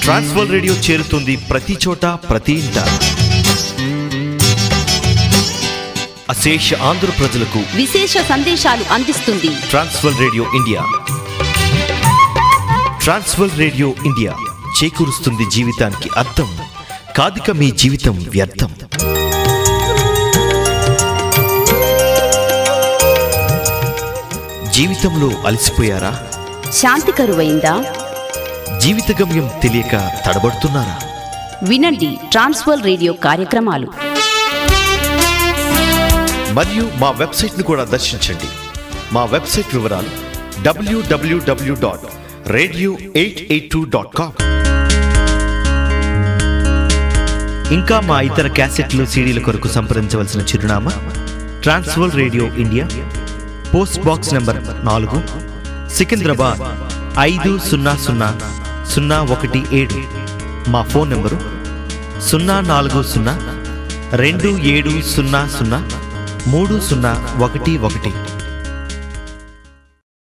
ట్రాన్స్వర్ radio చేరుతుంది ప్రతి చోట ప్రతి ఇంట అశేష ఆంధ్ర ప్రజలకు విశేష సందేశాలు అందిస్తుంది Trans World Radio India Trans World Radio India చేకూరుస్తుంది జీవితానికి అర్థం కాదిక మీ జీవితం వ్యర్థం జీవితంలో అలసిపోయారా శాంతి కరువైందా జీవిత గమ్యం తెలియక తడబడుతున్నారా వినండి ట్రాన్స్వర్ రేడియో కార్యక్రమాలు మరియు మా వెబ్సైట్ను కూడా దర్శించండి మా వెబ్సైట్ వివరాలు WWW dot radio eight eight two dot com ఇంకా మా ఇతర క్యాసెట్లు సీడీల కొరకు సంప్రదించవలసిన చిరునామా Trans World Radio India post box number నాలుగు సికింద్రాబాద్ ఐదు సున్నా సున్నా సున్నా ఒకటి ఏడు మా ఫోన్ నంబరు సున్నా నాలుగు సున్నా రెండు ఏడు సున్నా సున్నా మూడు సున్నా ఒకటి ఒకటి